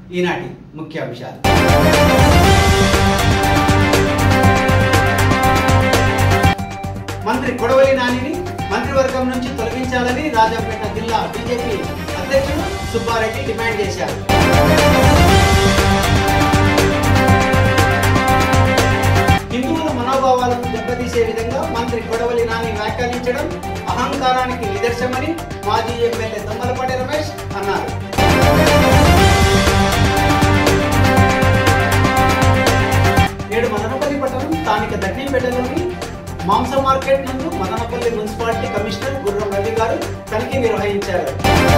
ఈనాటి ముఖ్యాంశాలు మంత్రి కొడవలి నానిని మంత్రివర్గం నుంచి తొలగించాలని రాజంపేట జిల్లా బీజేపీ అధ్యక్షుడు సుబ్బారెడ్డి డిమాండ్ చేశారు హిందువుల మనోభావాలను దెబ్బతీసే విధంగా మంత్రి కొడవలి నాని వ్యాఖ్యానించడం అహంకారానికి నిదర్శనమని మాజీ ఎమ్మెల్యే దమ్మలపాటి రమేష్ అన్నారు నేడు మదనపల్లి పట్టణం స్థానిక దక్షిణపేటలోని మాంస మార్కెట్ నందు మదనపల్లి మున్సిపాలిటీ కమిషనర్ గుర్రం రవి గారు తనిఖీ నిర్వహించారు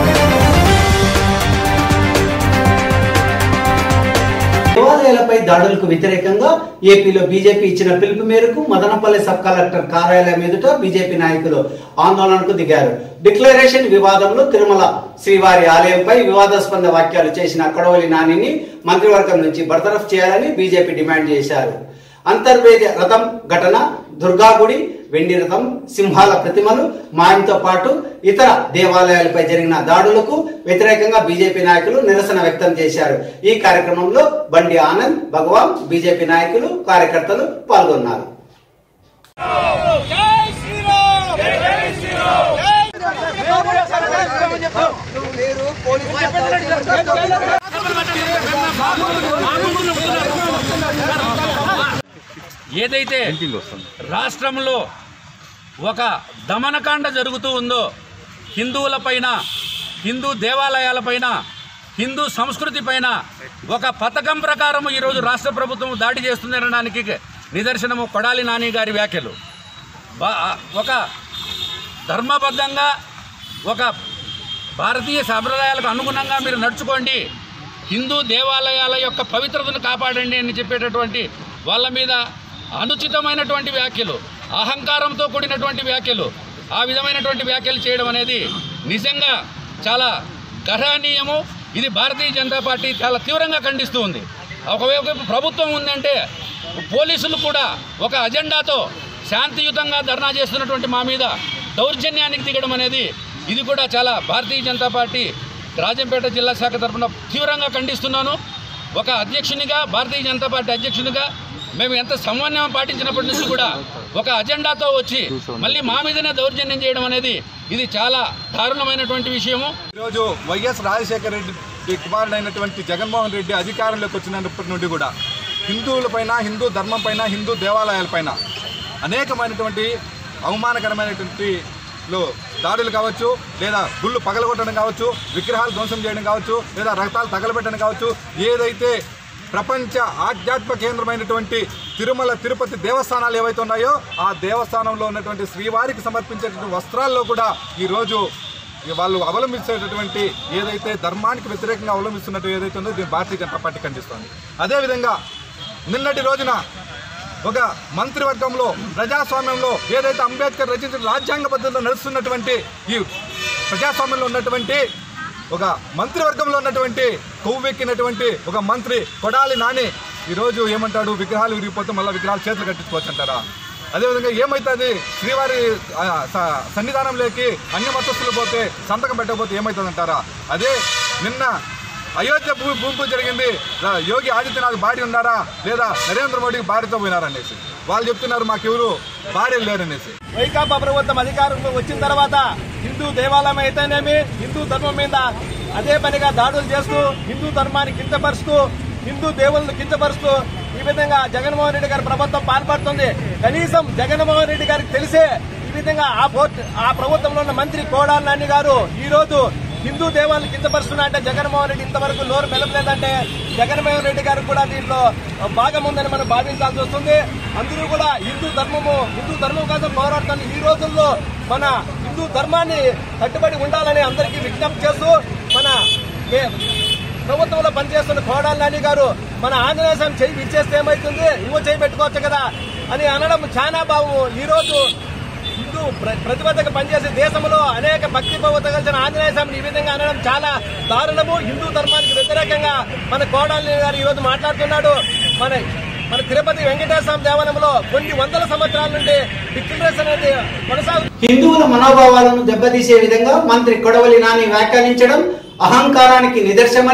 దేవాలయాలపై దాడులకు వ్యతిరేకంగా ఏపీలో బీజేపీ ఇచ్చిన పిలుపు మేరకు మదనపల్లి సబ్ కలెక్టర్ కార్యాలయం ఎదుట బీజేపీ నాయకులు ఆందోళనకు దిగారు డిక్లరేషన్ వివాదంలో తిరుమల శ్రీవారి ఆలయంపై వివాదాస్పద వ్యాఖ్యలు చేసిన కొడవలి నానిని మంత్రివర్గం నుంచి బర్తరఫ్ చేయాలని బీజేపీ డిమాండ్ చేశారు అంతర్వేద రథం ఘటన దుర్గాగుడి వెండి రథం సింహాల ప్రతిమలు మాయంతో పాటు ఇతర దేవాలయాలపై జరిగిన దాడులకు వ్యతిరేకంగా బీజేపీ నాయకులు నిరసన వ్యక్తం చేశారు ఈ కార్యక్రమంలో బండి ఆనంద్ భగవాన్ బీజేపీ నాయకులు కార్యకర్తలు పాల్గొన్నారు జై శ్రీరామ్ జై శ్రీరామ్ ఏదైతే రాష్ట్రంలో ఒక దమనకాండ జరుగుతూ ఉందో హిందువులపైన హిందూ దేవాలయాలపైన హిందూ సంస్కృతి పైన ఒక పథకం ప్రకారం ఈరోజు రాష్ట్ర ప్రభుత్వం దాడి చేస్తుందనడానికి నిదర్శనము కొడాలి నాని గారి వ్యాఖ్యలు బా- ఒక ధర్మబద్ధంగా ఒక భారతీయ సాంప్రదాయాలకు అనుగుణంగా మీరు నడుచుకోండి హిందూ దేవాలయాల యొక్క పవిత్రతను కాపాడండి అని చెప్పేటటువంటి వాళ్ళ మీద అనుచితమైనటువంటి వ్యాఖ్యలు అహంకారంతో కూడినటువంటి వ్యాఖ్యలు ఆ విధమైనటువంటి వ్యాఖ్యలు చేయడం అనేది నిజంగా చాలా గర్హనీయము ఇది భారతీయ జనతా పార్టీ చాలా తీవ్రంగా ఖండిస్తూ ఉంది ఒకవైపు ప్రభుత్వం ఉందంటే పోలీసులు కూడా ఒక అజెండాతో శాంతియుతంగా ధర్నా చేస్తున్నటువంటి మా మీద దౌర్జన్యానికి దిగడం అనేది ఇది కూడా చాలా భారతీయ జనతా పార్టీ రాజంపేట జిల్లా శాఖ తరఫున తీవ్రంగా ఖండిస్తున్నాను ఒక అధ్యక్షునిగా భారతీయ జనతా పార్టీ అధ్యక్షునిగా మేము ఎంత సమన్వయం పాటించినప్పటి నుంచి కూడా ఒక అజెండాతో వచ్చి మళ్ళీ మా మీదనే దౌర్జన్యం చేయడం అనేది ఇది చాలా దారుణమైనటువంటి విషయము ఈరోజు వైఎస్ రాజశేఖర రెడ్డి కుమారుడైనటువంటి జగన్మోహన్ రెడ్డి అధికారంలోకి వచ్చినప్పటి నుండి కూడా హిందువులపైన హిందూ ధర్మం పైన హిందూ దేవాలయాలపైన అనేకమైనటువంటి అవమానకరమైనటువంటి లో దాడులు కావచ్చు లేదా గుళ్ళు పగలగొట్టడం కావచ్చు విగ్రహాలు ధ్వంసం చేయడం కావచ్చు లేదా రక్తాలు తగలబెట్టడం కావచ్చు ఏదైతే ప్రపంచ ఆధ్యాత్మ కేంద్రమైనటువంటి తిరుమల తిరుపతి దేవస్థానాలు ఏవైతే ఉన్నాయో ఆ దేవస్థానంలో ఉన్నటువంటి శ్రీవారికి సమర్పించేటువంటి వస్త్రాల్లో కూడా ఈరోజు వాళ్ళు అవలంబించేటటువంటి ఏదైతే ధర్మానికి వ్యతిరేకంగా అవలంబిస్తున్నట్టు ఏదైతే ఉందో దీన్ని భారతీయ జనతా పార్టీ ఖండిస్తోంది అదేవిధంగా నిన్నటి రోజున ఒక మంత్రివర్గంలో ప్రజాస్వామ్యంలో ఏదైతే అంబేద్కర్ రచించిన రాజ్యాంగ పద్ధతిలో నడుస్తున్నటువంటి ఈ ప్రజాస్వామ్యంలో ఉన్నటువంటి ఒక మంత్రివర్గంలో ఉన్నటువంటి కొవ్వెక్కినటువంటి ఒక మంత్రి కొడాలి నాని ఈరోజు ఏమంటాడు విగ్రహాలు విరిగిపోతే మళ్ళీ విగ్రహాలు చేతులు కట్టించుకోవచ్చు అంటారా అదేవిధంగా ఏమవుతుంది శ్రీవారి ఆ, స- సన్నిధానంలోకి అన్య మతస్థులు పోతే సంతకం పెట్టకపోతే ఏమవుతుంది అంటారా అదే నిన్న అయోధ్య భూమి భూమి పూజ జరిగింది రా- యోగి ఆదిత్యనాథ్ భార్య ఉన్నారా లేదా నరేంద్ర మోడీకి భార్యతో పోయినారనేసి వాళ్ళు చెప్తున్నారు మాకెవరు భార్యలు లేరనేసి వైకాపా ప్రభుత్వం అధికారంలో వచ్చిన తర్వాత హిందూ దేవాలయం అయితేనేమి హిందూ ధర్మం మీద అదే పనిగా దాడులు చేస్తూ హిందూ ధర్మాన్ని కించపరుస్తూ హిందూ దేవుళ్ళను కించపరుస్తూ ఈ విధంగా జగన్మోహన్ రెడ్డి గారి ప్రభుత్వం పాల్పడుతుంది కనీసం జగన్మోహన్ రెడ్డి గారికి తెలిసే ఈ విధంగా ఆ బోర్డు ఆ ప్రభుత్వంలో ఉన్న మంత్రి కోడాల నాని గారు ఈ రోజు హిందూ దేవాలను కించపరుస్తున్నా అంటే జగన్మోహన్ రెడ్డి ఇంతవరకు నోరు మెలపలేదంటే జగన్మోహన్ రెడ్డి గారికి కూడా దీంట్లో భాగం ఉందని మనం భావించాల్సి వస్తుంది అందరూ కూడా హిందూ ధర్మము హిందూ ధర్మం కోసం పోరాడుతున్న ఈ రోజుల్లో మన హిందూ ధర్మాన్ని కట్టుబడి ఉండాలని అందరికీ విజ్ఞప్తి చేస్తూ మన మే- ప్రభుత్వంలో పనిచేస్తున్న కోడాల నాని గారు మన ఆంజనేయ స్వామి చేయి ఇచ్చేస్తే ఏమవుతుంది ఇవో చేయి పెట్టుకోవచ్చు కదా అని అనడం చాలా భావము ఈ రోజు హిందూ ప్ర- ప్రతిబద్ధంగా పనిచేసే దేశంలో అనేక భక్తి భవత కలిసిన ఆంజనేయ స్వామిని ఈ విధంగా అనడం చాలా దారుణము హిందూ ధర్మానికి వ్యతిరేకంగా మన కోడాలి గారు ఈ రోజు మాట్లాడుతున్నాడు మన మన తిరుపతి వెంకటేశ్వర స్వామి దేవాలయంలో కొన్ని వందల సంవత్సరాల నుండి డిక్లరేషన్ అనేది కొనసాగు హిందువుల మనోభావాలను దెబ్బతీసే విధంగా మంత్రి కొడవలి నాని వ్యాఖ్యానించడం అహంకారానికి నిదర్శనమని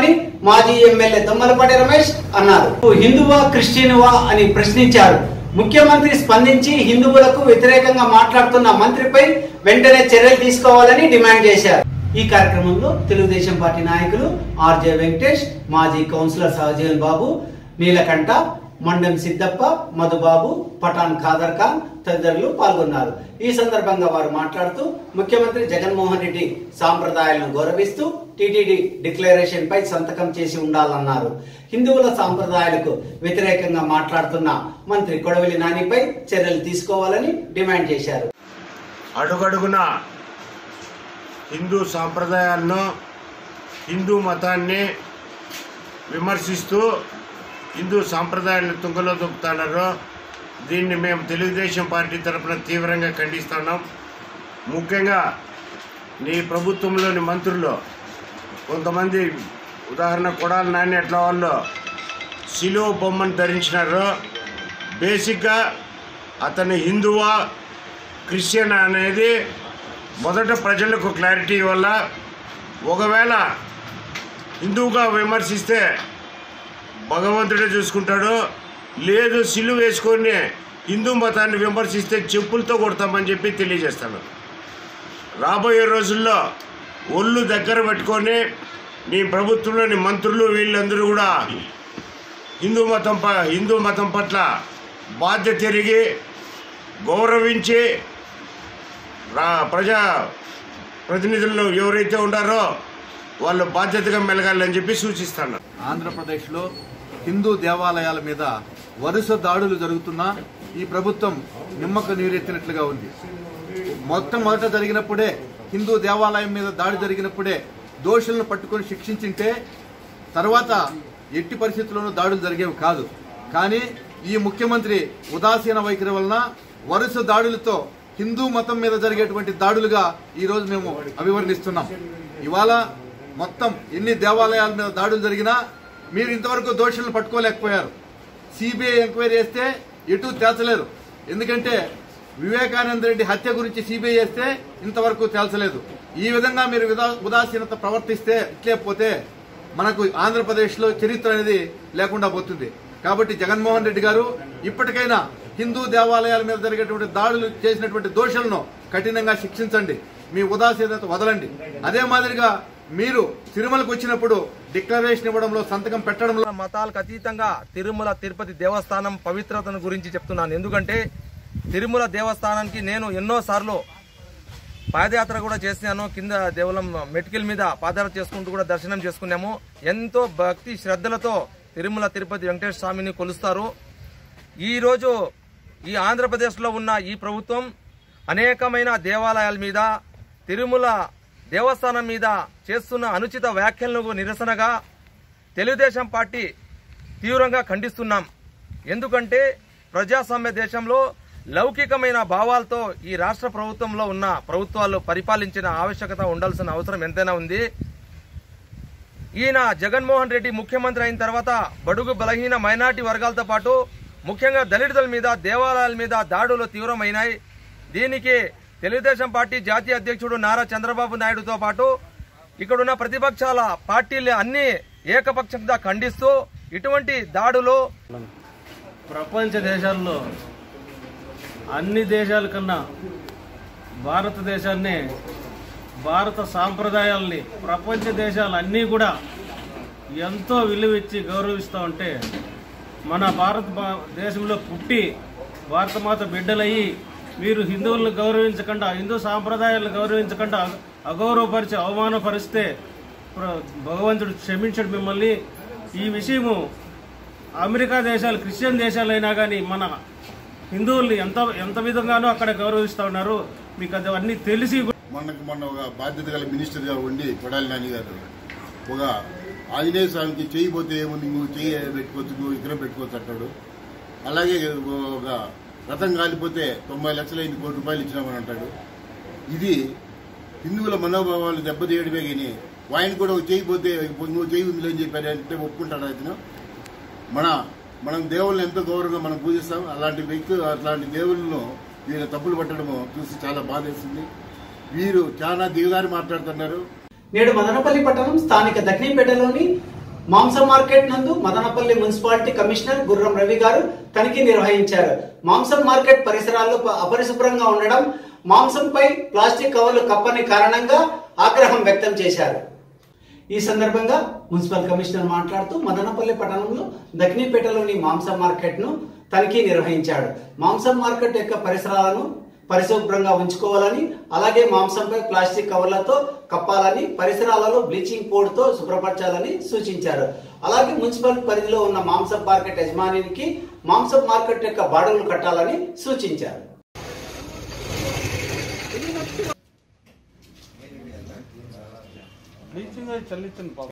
మాజీ ఎమ్మెల్యే తుమ్మలపాటి రమేష్ అన్నారు హిందువా క్రిస్టియనువా అని ప్రశ్నించారు ముఖ్యమంత్రి స్పందించి హిందువులకు వ్యతిరేకంగా మాట్లాడుతున్న మంత్రిపై వెంటనే చర్యలు తీసుకోవాలని డిమాండ్ చేశారు ఈ కార్యక్రమంలో తెలుగుదేశం పార్టీ నాయకులు ఆర్జే వెంకటేష్ మాజీ కౌన్సిలర్ సహజీవన్ బాబు నీలకంఠ మండం సిద్దప్ప మధుబాబు పఠాన్ ఖాదర్ ఖాన్ తదితరులు పాల్గొన్నారు ఈ సందర్భంగా వారు మాట్లాడుతూ ముఖ్యమంత్రి జగన్మోహన్ రెడ్డి సాంప్రదాయాలను గౌరవిస్తూ టీటీడీ డిక్లరేషన్ పై సంతకం చేసి ఉండాలన్నారు హిందువుల సాంప్రదాయాలకు వ్యతిరేకంగా మాట్లాడుతున్న మంత్రి కొడవలి నానిపై చర్యలు తీసుకోవాలని డిమాండ్ చేశారు అడుగడుగున హిందూ సాంప్రదాయాలను హిందూ మతాన్ని విమర్శిస్తూ హిందూ సాంప్రదాయాలను తుంగలో దొక్కుతున్నారు దీన్ని మేము తెలుగుదేశం పార్టీ తరఫున తీవ్రంగా ఖండిస్తున్నాం ముఖ్యంగా నీ ప్రభుత్వంలోని మంత్రులు కొంతమంది ఉదాహరణ కొడాలి నాని అట్లా వాళ్ళు శిలువ బొమ్మను ధరించినారు బేసిక్గా అతను హిందువా క్రిస్టియన్ అనేది మొదట ప్రజలకు క్లారిటీ వల్ల ఒకవేళ హిందువుగా విమర్శిస్తే భగవంతుడే చూసుకుంటాడు లేదు సిల్లు వేసుకొని హిందూ మతాన్ని విమర్శిస్తే చెప్పులతో కొడతామని చెప్పి తెలియజేస్తాను రాబోయే రోజుల్లో ఒళ్ళు దగ్గర పెట్టుకొని నీ ప్రభుత్వంలోని మంత్రులు వీళ్ళందరూ కూడా హిందూ మతం ప హిందూ మతం పట్ల బాధ్యత తిరిగి గౌరవించి రా ప్రజా ప్రతినిధులు ఎవరైతే ఉన్నారో వాళ్ళు బాధ్యతగా మెలగాలని చెప్పి సూచిస్తాను ఆంధ్రప్రదేశ్లో హిందూ దేవాలయాల మీద వరుస దాడులు జరుగుతున్నా ఈ ప్రభుత్వం నిమ్మక నీరెత్తినట్లుగా ఉంది మొట్టమొదట జరిగినప్పుడే హిందూ దేవాలయం మీద దాడి జరిగినప్పుడే దోషులను పట్టుకొని శిక్షించింటే తర్వాత ఎట్టి పరిస్థితుల్లోనూ దాడులు జరిగేవి కాదు కానీ ఈ ముఖ్యమంత్రి ఉదాసీన వైఖరి వలన వరుస దాడులతో హిందూ మతం మీద జరిగేటువంటి దాడులుగా ఈ రోజు మేము అభివర్ణిస్తున్నాం ఇవాళ మొత్తం ఎన్ని దేవాలయాల మీద దాడులు జరిగినా మీరు ఇంతవరకు దోషులను పట్టుకోలేకపోయారు సిబిఐ ఎంక్వైరీ చేస్తే ఎటు తేల్చలేరు ఎందుకంటే వివేకానంద రెడ్డి హత్య గురించి సిబిఐ చేస్తే ఇంతవరకు తేల్చలేదు ఈ విధంగా మీరు విదా- ఉదాసీనత ప్రవర్తిస్తే ఇట్లే పోతే మనకు ఆంధ్రప్రదేశ్ లో చరిత్ర అనేది లేకుండా పోతుంది కాబట్టి జగన్మోహన్ రెడ్డి గారు ఇప్పటికైనా హిందూ దేవాలయాల మీద జరిగేటువంటి దాడులు చేసినటువంటి దోషులను కఠినంగా శిక్షించండి మీ ఉదాసీనత వదలండి అదే మాదిరిగా మీరు తిరుమలకు వచ్చినప్పుడు డిక్లరేషన్ ఇవ్వడంలో సంతకం పెట్టడంలో మతాలకు అతీతంగా తిరుమల తిరుపతి దేవస్థానం పవిత్రతను గురించి చెప్తున్నాను ఎందుకంటే తిరుమల దేవస్థానానికి నేను ఎన్నో సార్లు పాదయాత్ర కూడా చేసినాను కింద దేవలం మెటికల్ మీద పాదయాత్ర చేసుకుంటూ కూడా దర్శనం చేసుకున్నాము ఎంతో భక్తి శ్రద్ధలతో తిరుమల తిరుపతి వెంకటేశ్వర స్వామిని కొలుస్తారు ఈ రోజు ఈ ఆంధ్రప్రదేశ్లో ఉన్న ఈ ప్రభుత్వం అనేకమైన దేవాలయాల మీద తిరుమల దేవస్థానం మీద చేస్తున్న అనుచిత వ్యాఖ్యలకు నిరసనగా తెలుగుదేశం పార్టీ తీవ్రంగా ఖండిస్తున్నాం ఎందుకంటే ప్రజాస్వామ్య దేశంలో లౌకికమైన భావాలతో ఈ రాష్ట్ర ప్రభుత్వంలో ఉన్న ప్రభుత్వాలు పరిపాలించిన ఆవశ్యకత ఉండాల్సిన అవసరం ఎంతైనా ఉంది ఈయన జగన్మోహన్ రెడ్డి ముఖ్యమంత్రి అయిన తర్వాత బడుగు బలహీన మైనార్టీ వర్గాలతో పాటు ముఖ్యంగా దళితుల మీద దేవాలయాల మీద దాడులు తీవ్రమైనాయి దీనికి తెలుగుదేశం పార్టీ జాతీయ అధ్యక్షుడు నారా చంద్రబాబు నాయుడుతో పాటు ఇక్కడున్న ప్రతిపక్షాల పార్టీలు అన్ని ఏకపక్షంగా ఖండిస్తూ ఇటువంటి దాడులు ప్రపంచ దేశాల్లో అన్ని దేశాల కన్నా భారతదేశాన్ని భారత సాంప్రదాయాల్ని ప్రపంచ దేశాలు అన్నీ కూడా ఎంతో విలువిచ్చి గౌరవిస్తూ ఉంటే మన భారత భా- దేశంలో పుట్టి భారతమాత బిడ్డలయ్యి మీరు హిందువులను గౌరవించకుండా హిందూ సాంప్రదాయాలను గౌరవించకుండా అగ- అగౌరవపరిచి అవమానపరిస్తే ప్ర- భగవంతుడు క్షమించడు మిమ్మల్ని ఈ విషయము అమెరికా దేశాలు క్రిస్టియన్ దేశాలైనా కానీ మన హిందువుల్ని ఎంత ఎంత విధంగానో అక్కడ గౌరవిస్తూ ఉన్నారు మీకు అది అన్నీ తెలిసి కూడా మొన్నకు మొన్న ఒక బాధ్యత గల మినిస్టర్గా ఉండి కొడాలి నాని గారు ఒక ఆంజనేయ స్వామికి చేయబోతే ఏముంది నువ్వు చేయి పెట్టుకోవచ్చు నువ్వు ఇక్కడ పెట్టుకోవచ్చు అంటాడు అలాగే ఒక రథం కాలిపోతే తొంభై లక్షలైంది కోటి రూపాయలు ఇచ్చినామని అంటాడు ఇది హిందువుల మనోభావాలు దెబ్బతీయడమే కానీ ఆయన కూడా ఒక చేయబోతే నువ్వు చేయి ఉందిలే అని చెప్పారు అంటే ఒప్పుకుంటాడు అతను మన మనం దేవుళ్ళని ఎంతో గౌరవంగా మనం పూజిస్తాం అలాంటి వ్యక్తులు అట్లాంటి దేవుళ్ళను వీళ్ళ తప్పులు పట్టడము చూసి చాలా బాధేస్తుంది వీరు చాలా దిగదారి మాట్లాడుతున్నారు నేడు మదనపల్లి పట్టణం స్థానిక దక్షిణపేటలోని మాంసం మార్కెట్ నందు మదనపల్లి మున్సిపాలిటీ కమిషనర్ గుర్రం రవి గారు తనిఖీ నిర్వహించారు మాంసం మార్కెట్ పరిసరాల్లో ప- అపరిశుభ్రంగా ఉండడం మాంసంపై ప్లాస్టిక్ కవర్లు కప్పని కారణంగా ఆగ్రహం వ్యక్తం చేశారు ఈ సందర్భంగా మున్సిపల్ కమిషనర్ మాట్లాడుతూ మదనపల్లి పట్టణంలో దక్షిణపేటలోని మాంసం మార్కెట్ ను తనిఖీ నిర్వహించాడు మాంసం మార్కెట్ యొక్క పరిసరాలను పరిశుభ్రంగా ఉంచుకోవాలని అలాగే మాంసంపై ప్లాస్టిక్ కవర్లతో కప్పాలని పరిసరాలలో బ్లీచింగ్ పౌడర్తో శుభ్రపరచాలని సూచించారు అలాగే మున్సిపల్ పరిధిలో ఉన్న మాంసం మార్కెట్ యజమానికి మాంసం మార్కెట్ యొక్క బాడుగులు కట్టాలని సూచించారు బ్లీచింగ్ అది చల్లించండి బాబు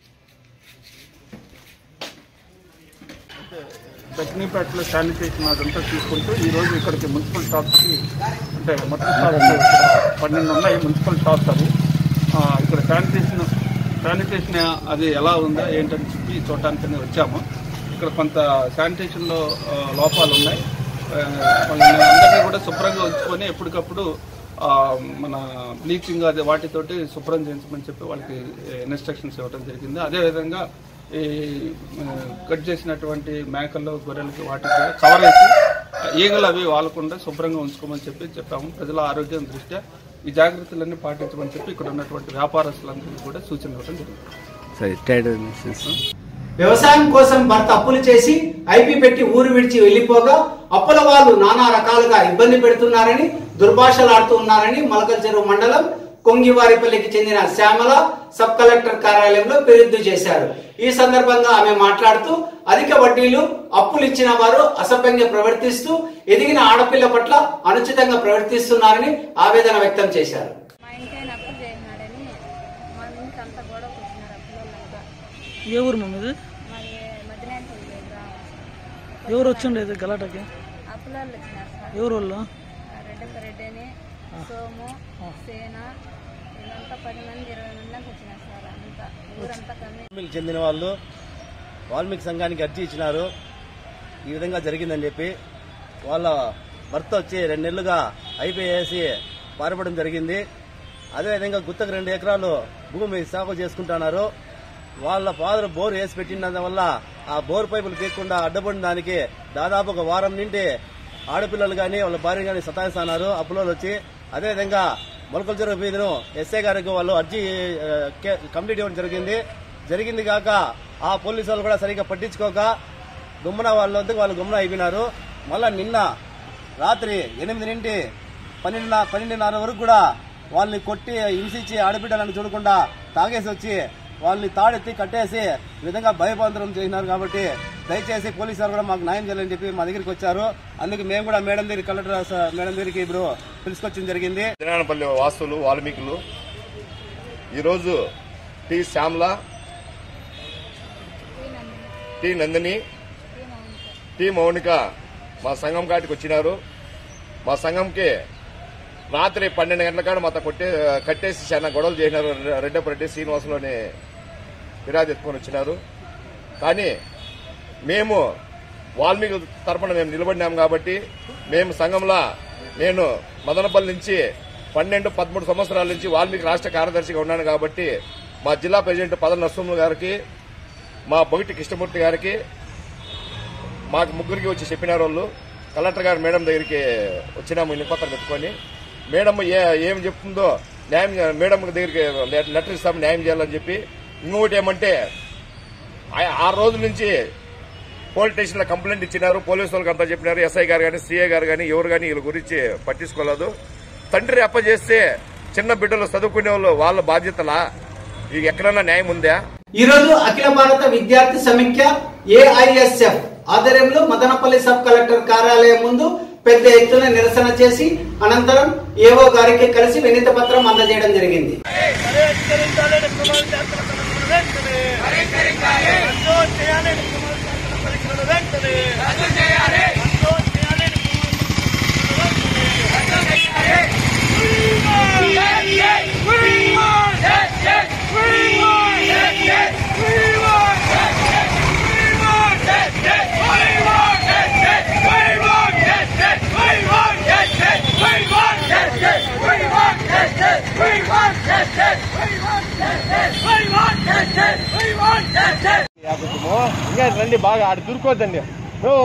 దక్షిణపేటలో శానిటేషన్ అదంతా తీసుకుంటూ ఈరోజు ఇక్కడికి మున్సిపల్ షాప్స్కి అంటే మొత్తం షాప్స్ పన్నెండు ఉన్నాయి మున్సిపల్ షాప్స్ అవి ఆ, ఇక్కడ శానిటేషన్ శానిటేషన్ అది ఎలా ఉందా ఏంటని చెప్పి చూడటానికి వచ్చాము ఇక్కడ కొంత శానిటేషన్లో ఆ, లోపాలు ఉన్నాయి ఆ, వాళ్ళని అందరినీ కూడా శుభ్రంగా ఉంచుకొని ఎప్పటికప్పుడు ఆ, మన బ్లీచింగ్ అది వాటితోటి శుభ్రం చేయించమని చెప్పి వాళ్ళకి ఇన్స్ట్రక్షన్స్ ఇవ్వడం జరిగింది అదేవిధంగా ఈ ఆ, కట్ చేసినటువంటి మేకలు గొర్రెలకి వాటికి కూడా కవర్ వేసి ఈగలు అవి వాలకుండా శుభ్రంగా ఉంచుకోమని చెప్పి చెప్పాము ప్రజల ఆరోగ్యం దృష్ట్యా ఈ జాగ్రత్తలన్నీ పాటించమని చెప్పి ఇక్కడ ఉన్నటువంటి వ్యాపారస్తులందరికీ కూడా సూచన ఇవ్వడం జరిగింది వ్యవసాయం కోసం భర్త అప్పులు చేసి ఐపీ పెట్టి ఊరు విడిచి వెళ్లిపోగా అప్పుల వాళ్ళు నానా రకాలుగా ఇబ్బంది పెడుతున్నారని దుర్భాషలాడుతూ ఉన్నారని మలకల్ చెరువు మండలం కొంగివారిపల్లికి చెందిన శ్యామల సబ్ కలెక్టర్ కార్యాలయంలో ఫిర్యాదు చేశారు ఈ సందర్భంగా ఆమె మాట్లాడుతూ అధిక వడ్డీలు అప్పులు ఇచ్చిన వారు అసభ్యంగా ప్రవర్తిస్తూ ఎదిగిన ఆడపిల్ల పట్ల అనుచితంగా ప్రవర్తిస్తున్నారని ఆవేదన వ్యక్తం చేశారు మా ఇంటి ఆయన అప్పులు చేసినాడని మా ఇంటికి అంతా గొడవకు వచ్చినారు అప్పులంతా ఏ ఊరు మమ్మీ ఇది మరి మధ్యనాయన ఎవరు వచ్చిండేది గలాటకి అప్పులాళ్ళు వచ్చినారు సార్ ఎవరు వాళ్ళు రెడ్డప్ప రెడ్డి అని సోము సేన వీళ్ళంతా పది మంది ఇరవై మంది దాకా వచ్చినారు సార్ అంతా ఊరంతా కమ్మి వాల్మీకి చెందిన వాళ్ళు వాల్మీకి సంఘానికి అర్జీ ఇచ్చినారు ఈ విధంగా జరిగిందని చెప్పి వాళ్ళ భర్త వచ్చి రెండు నెలలుగా అయిపోయేసి పారిపడడం జరిగింది అదేవిధంగా గుత్తకు రెండు ఎకరాలు భూమి సాగు చేసుకుంటున్నారు వాళ్ళ ఫాదర్ బోర్ వేసి పెట్టిన వల్ల ఆ బోర్ పైపులు పీక్కుండా అడ్డపడిన దానికి దాదాపు ఒక వారం నుండి ఆడపిల్లలు కానీ వాళ్ళ భార్య కానీ సతాయిస్తున్నారు అప్పులలో వచ్చి అదేవిధంగా మొలకల చెరువు వీధిను ఎస్ఐ గారికి వాళ్ళు అర్జీ ఆ, కే- కంప్లీట్ ఇవ్వడం జరిగింది జరిగింది కాక ఆ పోలీసు వాళ్ళు కూడా సరిగ్గా పట్టించుకోక గుమ్మన వాళ్ళ వద్దకు వాళ్ళు గుమ్మన అయిపోయినారు మళ్ళా నిన్న రాత్రి ఎనిమిది నుండి పన్నెండు పన్నెండున్నర వరకు కూడా వాళ్ళని కొట్టి హింసించి ఆడబిడ్డలను చూడకుండా తాగేసి వచ్చి వాళ్ళని తాడెత్తి కట్టేసి ఈ విధంగా భయపాంతరం చేసినారు కాబట్టి దయచేసి పోలీసు వారు కూడా మాకు న్యాయం చేయాలని చెప్పి మా దగ్గరికి వచ్చారు అందుకు మేము కూడా మేడం దగ్గర కలెక్టర్ స- మేడం దగ్గరికి ఇప్పుడు పిలుచుకొచ్చడం జరిగింది దినానపల్లి వాసులు వాల్మీకులు ఈరోజు T Shyamala T Nandini T Mounika మా సంఘం కాటికి వచ్చినారు మా సంఘంకి రాత్రి పన్నెండు గంటల కాడ మాతో కొట్టే కట్టేసి చాలా గొడవలు చేసినారు రెడ్డపరెడ్డి శ్రీనివాసంలోని ఫిర్యాదు ఎత్తుకొని వచ్చినారు కానీ మేము వాల్మీకి తరపున మేము నిలబడినాం కాబట్టి మేము సంఘంలో నేను మదనపల్లి నుంచి పన్నెండు పదమూడు సంవత్సరాల నుంచి వాల్మీకి రాష్ట్ర కార్యదర్శిగా ఉన్నాను కాబట్టి మా జిల్లా ప్రెసిడెంట్ పదం నరసింహ గారికి మా బొగిటి కృష్ణమూర్తి గారికి మాకు ముగ్గురికి వచ్చి చెప్పినారు వాళ్ళు కలెక్టర్ గారు మేడం దగ్గరికి వచ్చినాము నిపత్రం ఎత్తుకొని మేడం ఏ ఏం చెప్తుందో న్యాయం మేడం దగ్గరికి లె- లెటర్ ఇస్తాము న్యాయం చేయాలని చెప్పి ఇంకొకటి ఏమంటే ఆ- ఆ రోజు నుంచి పోలీస్ స్టేషన్లో కంప్లైంట్ ఇచ్చినారు పోలీసు వాళ్ళకి అంతా చెప్పినారు ఎస్ఐ గారు కానీ సీఏ గారు కానీ ఎవరు కానీ వీళ్ళ గురించి పట్టించుకోలేదు తండ్రి అప్ప చేస్తే చిన్న బిడ్డలు చదువుకునే వాళ్ళు వాళ్ళ బాధ్యతలా ఇది ఎక్కడన్నా న్యాయం ఉందా ఈ రోజు అఖిల భారత విద్యార్థి సమైక్య ఏఐఎస్ఎఫ్ ఆధ్వర్యంలో మదనపల్లి సబ్ కలెక్టర్ కార్యాలయం ముందు పెద్ద ఎత్తున నిరసన చేసి అనంతరం ఏవో గారికి కలిసి వినతి పత్రం అందజేయడం జరిగింది రండి బాగా ఆడ దూరుకోవద్దండి ఓ.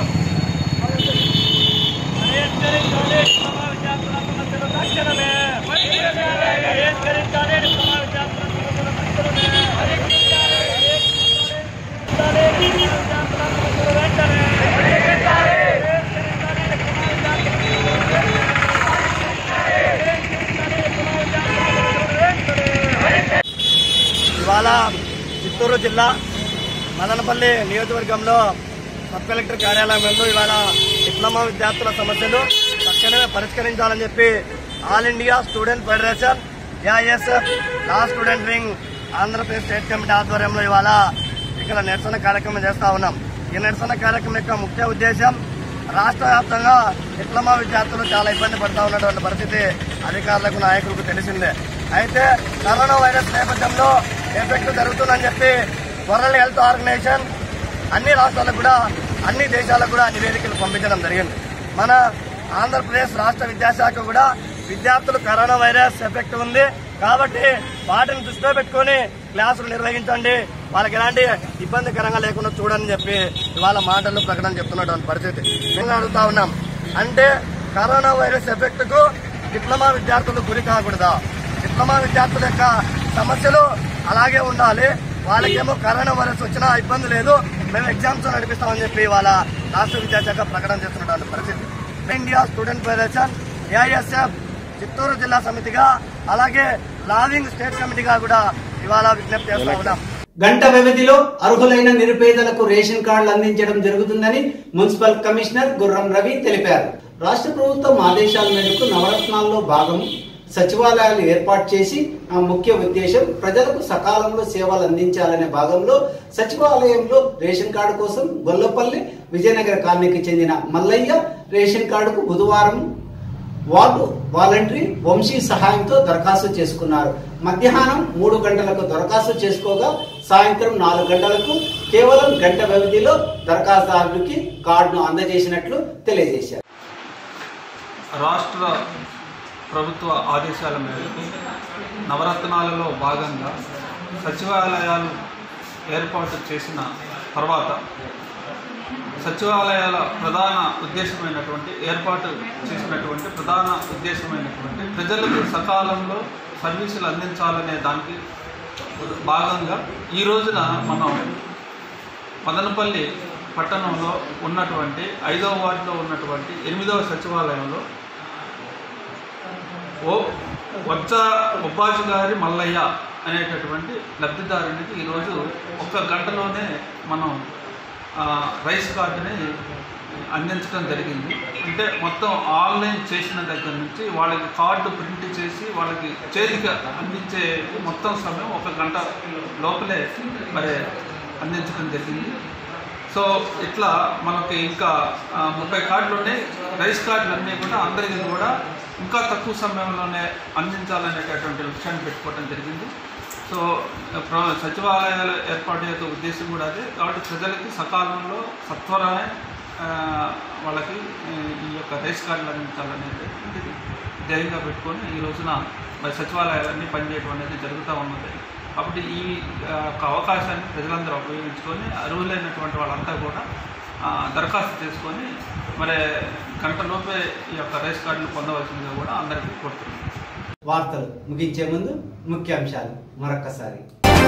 ఇవాళ చిత్తూరు జిల్లా మదనపల్లి నియోజకవర్గంలో సబ్ కలెక్టర్ కార్యాలయం ముందు ఇవాళ డిప్లొమా విద్యార్థుల సమస్యలు తక్షణమే పరిష్కరించాలని చెప్పి all India student federation AISF law student wing Andhra Pradesh state committee ఆధ్వర్యంలో ఇవాళ ఇక్కడ నిరసన కార్యక్రమం చేస్తా ఉన్నాం ఈ నిరసన కార్యక్రమం యొక్క ముఖ్య ఉద్దేశం రాష్ట్ర వ్యాప్తంగా డిప్లొమా విద్యార్థులు చాలా ఇబ్బంది పడతా ఉన్నటువంటి పరిస్థితి అధికారులకు నాయకులకు తెలిసిందే అయితే కరోనా వైరస్ నేపథ్యంలో ఎఫెక్ట్ జరుగుతుందని చెప్పి వరల్డ్ హెల్త్ ఆర్గనైజేషన్ అన్ని రాష్ట్రాలకు కూడా అన్ని దేశాలకు కూడా నివేదికలు పంపించడం జరిగింది మన ఆంధ్రప్రదేశ్ రాష్ట్ర విద్యాశాఖ కూడా విద్యార్థులు కరోనా వైరస్ ఎఫెక్ట్ ఉంది కాబట్టి వాటిని దృష్టిలో పెట్టుకొని క్లాసులు నిర్వహించండి వాళ్ళకి ఎలాంటి ఇబ్బందికరంగా లేకుండా చూడని చెప్పి ఇవాళ మాటల్లో ప్రకటన చెప్తున్నటువంటి పరిస్థితి మేము అడుగుతా ఉన్నాం అంటే కరోనా వైరస్ ఎఫెక్ట్ కు డిప్లొమా విద్యార్థులు గురి కాకూడదా డిప్లొమా విద్యార్థుల యొక్క సమస్యలు అలాగే ఉండాలి వాళ్ళకేమో కరోనా వైరస్ వచ్చినా ఇబ్బంది లేదు మేము ఎగ్జామ్స్ నడిపిస్తామని చెప్పి వాళ్ళ రాష్ట్ర విద్యాశాఖ ప్రకటన చేస్తున్నటువంటి పరిస్థితి India student federation AISF Chittoor జిల్లా సమితిగా అలాగే లావింగ్ స్టేట్ కమిటీగా కూడా ఇవాళ విజ్ఞప్తి చేస్తా ఉన్నాం గంట వ్యవధిలో అర్హులైన నిరుపేదలకు రేషన్ కార్డులు అందించడం జరుగుతుందని మున్సిపల్ కమిషనర్ గుర్రం రవి తెలిపారు రాష్ట్ర ప్రభుత్వం ఆదేశాల మేరకు నవరత్నాల్లో భాగం సచివాలయాలు ఏర్పాటు చేసి ఆ ముఖ్య ఉద్దేశం ప్రజలకు సకాలంలో సేవలు అందించాలనే భాగంలో సచివాలయంలో రేషన్ కార్డు కోసం గొల్లపల్లి విజయనగర కాలనీకి చెందిన మల్లయ్య రేషన్ కార్డుకు బుధవారం వార్డు వాలంటరీ వంశీ సహాయంతో దరఖాస్తు చేసుకున్నారు మధ్యాహ్నం మూడు గంటలకు దరఖాస్తు చేసుకోగా సాయంత్రం నాలుగు గంటలకు కేవలం గంట వ్యవధిలో దరఖాస్తుదారుడికి కార్డును అందజేసినట్లు తెలియజేశారు రాష్ట్ర ప్రభుత్వ ఆదేశాల మేరకు నవరత్నాలలో భాగంగా సచివాలయాలు ఏర్పాటు చేసిన తర్వాత సచివాలయాల ప్రధాన ఉద్దేశమైనటువంటి ఏర్పాటు చేసినటువంటి ప్రధాన ఉద్దేశమైనటువంటి ప్రజలకు సకాలంలో సర్వీసులు అందించాలనే దానికి భాగంగా ఈ రోజున మనం మదనపల్లి పట్టణంలో ఉన్నటువంటి ఐదవ వార్డులో ఉన్నటువంటి ఎనిమిదవ సచివాలయంలో ఓ వజ్జ ఉపాధి గారి మల్లయ్య అనేటటువంటి లబ్ధిదారునికి ఈరోజు ఒక్క గంటలోనే మనం ఆ, రైస్ కార్డుని అందించడం జరిగింది అంటే మొత్తం ఆన్లైన్ చేసిన దగ్గర నుంచి వాళ్ళకి కార్డు ప్రింట్ చేసి వాళ్ళకి చేతికి అందించే మొత్తం సమయం ఒక గంట లోపలే మరి అందించడం జరిగింది సో ఇట్లా మనకి ఇంకా ఆ, ముప్పై కార్డులు ఉన్నాయి రైస్ కార్డులు అన్నీ కూడా అందరికీ కూడా ఇంకా తక్కువ సమయంలోనే అందించాలనేటటువంటి లక్ష్యాన్ని పెట్టుకోవడం జరిగింది సో ప్ర- సచివాలయాల ఏర్పాటు యొక్క ఉద్దేశం కూడా అదే కాబట్టి ప్రజలకి సకాలంలో సత్వరమే ఆ, వాళ్ళకి ఆ, ఈ యొక్క రైస్ కార్డులు అందించాలనేది ధ్యేయంగా పెట్టుకొని ఈ రోజున మరి సచివాలయాలన్నీ పనిచేయడం అనేది జరుగుతూ ఉన్నది కాబట్టి ఈ ఆ, యొక్క అవకాశాన్ని ప్రజలందరూ ఉపయోగించుకొని అర్హులైనటువంటి వాళ్ళంతా కూడా ఆ, దరఖాస్తు చేసుకొని మరి గంటలోపే ఈ యొక్క రైస్ కార్డులు పొందవలసిందిగా కూడా అందరికీ కోరుతున్నాను వార్తలు ముగించే ముందు ముఖ్యాంశాలు మరొకసారి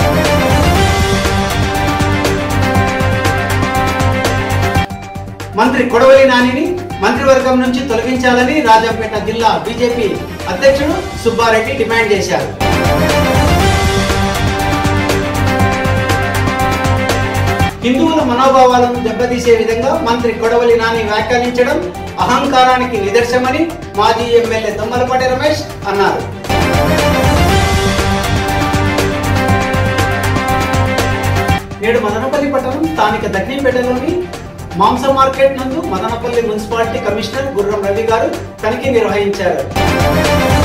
మంత్రి కొడవలి నానిని మంత్రివర్గం నుంచి తొలగించాలని రాజంపేట జిల్లా బీజేపీ అధ్యక్షుడు సుబ్బారెడ్డి డిమాండ్ చేశారు హిందువుల మనోభావాలను దెబ్బతీసే విధంగా మంత్రి కొడవలి నాని వ్యాఖ్యానించడం అహంకారానికి నిదర్శనమని మాజీ ఎమ్మెల్యే దొమ్మలపాటి రమేష్ అన్నారు నేడు మదనపల్లి పట్టణం స్థానిక దక్షిణపేటలోని మాంస మార్కెట్ నందు మదనపల్లి మున్సిపాలిటీ కమిషనర్ గుర్రం రవి గారు తనిఖీ నిర్వహించారు